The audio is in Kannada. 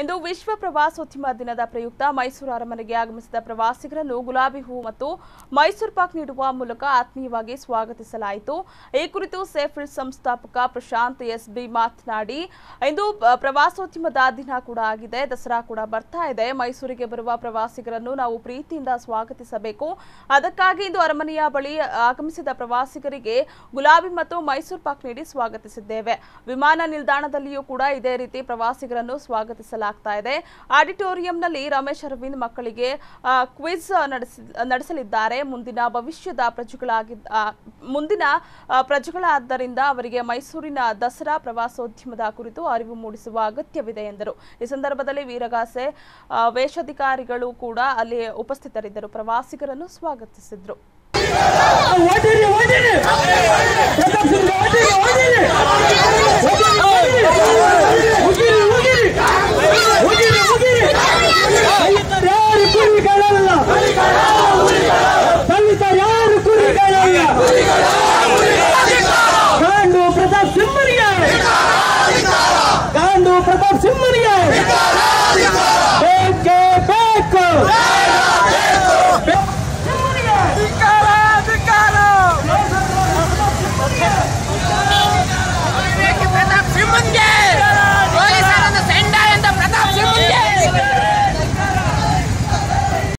ಇಂದು ವಿಶ್ವ ಪ್ರವಾಸೋದ್ಯಮ ದಿನದ ಪ್ರಯುಕ್ತ ಮೈಸೂರು ಅರಮನೆಗೆ ಆಗಮಿಸಿದ ಪ್ರವಾಸಿಗರನ್ನು ಗುಲಾಬಿ ಹೂ ಮತ್ತು ಮೈಸೂರು ಪಾಕ್ ನೀಡುವ ಮೂಲಕ ಆತ್ಮೀಯವಾಗಿ ಸ್ವಾಗತಿಸಲಾಯಿತು ಈ ಕುರಿತು ಸೇಫಿಲ್ ಸಂಸ್ಥಾಪಕ ಪ್ರಶಾಂತ್ ಎಸ್ ಬಿ ಮಾತನಾಡಿ ಇಂದು ಪ- ಪ್ರವಾಸೋದ್ಯಮದ ದಿನ ಕೂಡ ಆಗಿದೆ ದಸರಾ ಕೂಡ ಬರ್ತಾ ಇದೆ ಮೈಸೂರಿಗೆ ಬರುವ ಪ್ರವಾಸಿಗರನ್ನು ನಾವು ಪ್ರೀತಿಯಿಂದ ಸ್ವಾಗತಿಸಬೇಕು ಅದಕ್ಕಾಗಿ ಇಂದು ಅರಮನೆಯ ಬಳಿ ಆಗಮಿಸಿದ ಪ್ರವಾಸಿಗರಿಗೆ ಗುಲಾಬಿ ಮತ್ತು ಮೈಸೂರು ಪಾಕ್ ನೀಡಿ ಸ್ವಾಗತಿಸಿದ್ದೇವೆ ವಿಮಾನ ನಿಲ್ದಾಣದಲ್ಲಿಯೂ ಕೂಡ ಇದೇ ರೀತಿ ಪ್ರವಾಸಿಗರನ್ನು ಸ್ವಾಗತಿಸಲಾಗ್ತಾ ಇದೆ ಆಡಿಟೋರಿಯಂನಲ್ಲಿ ರಮೇಶ್ ಅರವಿಂದ್ ಮಕ್ಕಳಿಗೆ ಕ್ವಿಜ್ ನಡೆಸಿ ನಡೆಸಲಿದ್ದಾರೆ ಮುಂದಿನ ಭವಿಷ್ಯದ ಪ್ರಜೆಗಳಾಗಿದ್ದ ಆ, ಮುಂದಿನ ಆ, ಪ್ರಜೆಗಳಾದ್ದರಿಂದ ಅವರಿಗೆ ಮೈಸೂರಿನ ದಸರಾ ಪ್ರವಾಸೋದ್ಯಮದ ಕುರಿತು ಅರಿವು ಮೂಡಿಸುವ ಅಗತ್ಯವಿದೆ ಎಂದರು ಈ ಸಂದರ್ಭದಲ್ಲಿ ವೀರಗಾಸೆ ಆ, ವೇಷಾಧಿಕಾರಿಗಳು ಕೂಡ ಅಲ್ಲಿ ಉಪಸ್ಥಿತರಿದ್ದರು ಪ್ರವಾಸಿಗರನ್ನು ಸ್ವಾಗತಿಸಿದ್ರು ಓದಿರಿ ಓದಿರಿ ಪ್ರತಾಪ್ ಸಿಂಹ ಓದಿರಿ ಓದಿರಿ ಓದಿರಿ ಓದಿರಿ